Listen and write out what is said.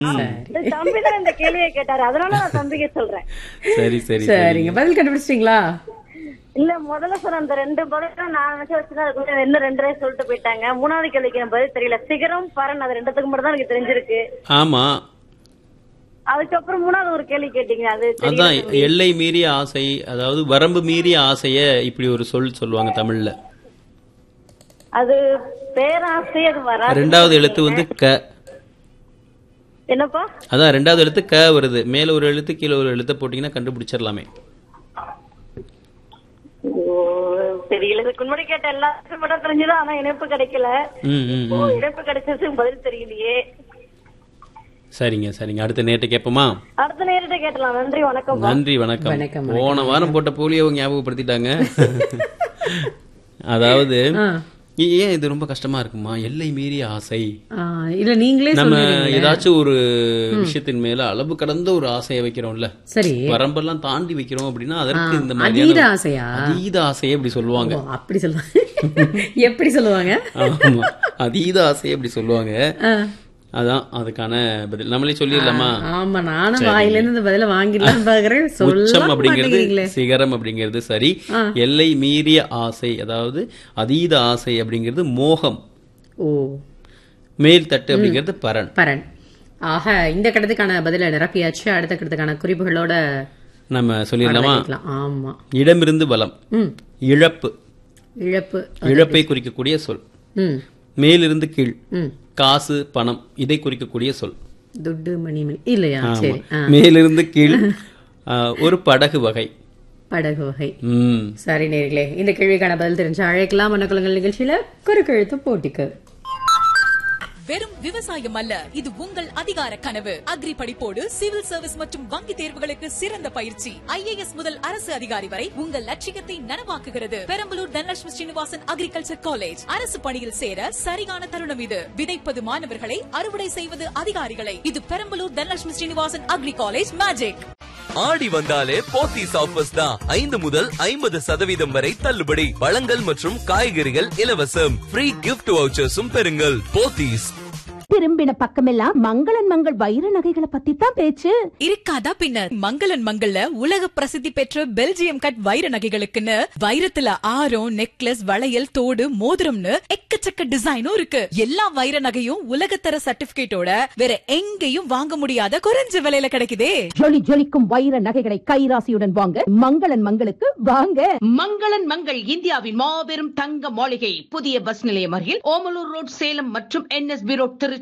சரி தம்பி தான் இந்த கேள்வியை கேட்டாரு அதனால நான் தம்பிக்கு சொல்றேன் சரி சரி சரிங்க பதில் கண்டுபிடிச்சிட்டீங்களா இல்ல முதல்ல சொன்ன அந்த ரெண்டு பதிலும் நான் நினைச்சு வச்சுதான் அதுக்குள்ள இன்னும் ரெண்டு ரேஸ் சொல்லிட்டு போயிட்டாங்க மூணாவது கேள்விக்கு எனக்கு பதில் தெரியல சிகரம் பரன் அது ரெண்டுத்துக்கு மட்டும் தான் எனக்கு தெரிஞ்சிருக்கு ஆமா அதுக்கப்புறம் மூணாவது ஒரு கேள்வி கேட்டீங்க அது தெரியல அதான் தம்பி. எல்லை மீறிய ஆசை அதாவது வரம்பு மீறிய ஆசைய இப்படி ஒரு சொல் சொல்லுவாங்க தமிழ்ல அது பேராசை அது வராது ரெண்டாவது எழுத்து வந்து க என்னப்பா அதான் ரெண்டாவது எழுத்து க வருது மேல ஒரு எழுத்து கீழே ஒரு எழுத்தை போட்டீங்கன்னா கண்டுபிடிச்சிடலாமே ஓ, தெரியல இதுக்கு முன்னாடி கேட்ட எல்லாத்துக்கும் மட்டும் தெரிஞ்சது ஆனா இணைப்பு கிடைக்கல ம் ம் ஓ, ம் இணைப்பு கிடைச்சது பதில் தெரியலையே சரிங்க சரிங்க அடுத்த நேரத்தை கேட்போமா அடுத்த நேரிட்ட கேட்டலாம் நன்றி வணக்கம் நன்றி வணக்கம் வணக்கம், போன வாரம் போட்ட போலியோ ஞாபகப்படுத்திட்டாங்க அதாவது ஆ. ஏ- ஏன் இது ரொம்ப கஷ்டமா இருக்குமா எல்லை மீறிய ஆசை ஆ, இல்ல நீங்களே நம்ம சொல்லுவீங்க ஏதாச்சும் ஒரு விஷயத்தின் மேல அளவு கடந்த ஒரு ஆசையை வைக்கிறோம்ல சரி வரம்பெல்லாம் தாண்டி வைக்கிறோம் அப்படின்னா அதற்கு இந்த அதீத மாதிரியான ஆசையா அதீத ஆசையை அப்படி சொல்லுவாங்க ஓ, அப்படி சொல்லுவாங்க எப்படி சொல்லுவாங்க ஆமா அதீத ஆசையை அப்படி சொல்லுவாங்க ஆ. அதான் அதுக்கான பதில் நம்மளே சொல்லிடலாமா ஆமா நானும் வாயில இருந்து இந்த பதில வாங்கிடலாம் பாக்குறேன் சொல்ல உச்சம் அப்படிங்கிறது மாட்டேங்கிறீங்களே சிகரம் அப்படிங்கிறது சரி எல்லை மீறிய ஆசை அதாவது அதீத ஆசை அப்படிங்கிறது மோகம் ஓ மேல் தட்டு அப்படிங்கிறது பரன் பரன் ஆக இந்த கடத்துக்கான பதில நிரப்பியாச்சு அடுத்த கடத்துக்கான குறிப்புகளோட நம்ம சொல்லிடலாமா வைக்கலாம். ஆமா இடமிருந்து பலம் ம் இழப்பு இழப்பு இழப்பை குறிக்கக்கூடிய சொல் ம் மேலிருந்து கீழ் ம் காசு பணம் இதை குறிக்கக்கூடிய சொல் துட்டு மணி மணி இல்லையா ஆமா. சரி ஆ மேலிருந்து கீழ் ஆ, ஒரு படகு வகை படகு வகை ம் சரி நேர்களே இந்த கேள்விக்கான பதில் தெரிஞ்சு அழைக்கலாம் மனக்குளங்கள் நிகழ்ச்சியில குறுக்கெழுத்து போட்டிக்கு வெறும் விவசாயம் அல்ல இது உங்கள் அதிகார கனவு அக்ரி படிப்போடு சிவில் சர்வீஸ் மற்றும் வங்கி தேர்வுகளுக்கு சிறந்த பயிற்சி ஐஏஎஸ் முதல் அரசு அதிகாரி வரை உங்கள் லட்சியத்தை நனவாக்குகிறது பெரம்பலூர் தனலட்சுமி ஸ்ரீனிவாசன் அக்ரிகல்ச்சர் காலேஜ் அரசு பணியில் சேர சரியான தருணம் இது விதைப்பது மாணவர்களை அறுவடை செய்வது அதிகாரிகளை இது Perambalur Dhanalakshmi Srinivasan agri college magic ஆடி வந்தாலே போத்தீஸ் ஆஃபர்ஸ் தான் ஐந்து முதல் ஐம்பது சதவீதம் வரை தள்ளுபடி பழங்கள் மற்றும் காய்கறிகள் இலவசம் ஃப்ரீ கிஃப்ட் வவுச்சர்ஸும் பெறுங்கள் போத்தீஸ் திரும்பின பக்கமெல்லாம் மங்களன் மங்கள் வைர நகைகளை பத்தி தான் பேச்சு இருக்காதா பின்ன மங்களன் மங்கள்ல உலக பிரசித்தி பெற்ற பெல்ஜியம் கட் வைர நகைகளுக்குன்னு வைரத்துல ஆரம் நெக்லஸ் வளையல் தோடு மோதிரம்னு எக்கச்சக்க டிசைனும் இருக்கு எல்லா வைர நகையும் உலகத்தர சர்டிபிகேட்டோட வேற எங்கேயும் வாங்க முடியாத குறைஞ்ச விலையில கிடைக்குதே ஜொலி ஜொலிக்கும் வைர நகைகளை கைராசியுடன் வாங்க மங்களன் மங்களுக்கு வாங்க மங்களன் மங்கள் இந்தியாவின் மாபெரும் தங்க மாளிகை புதிய பஸ் நிலையம் அருகில் ஓமலூர் ரோட் சேலம் மற்றும் என்எஸ்பி ரோட் திருச்சி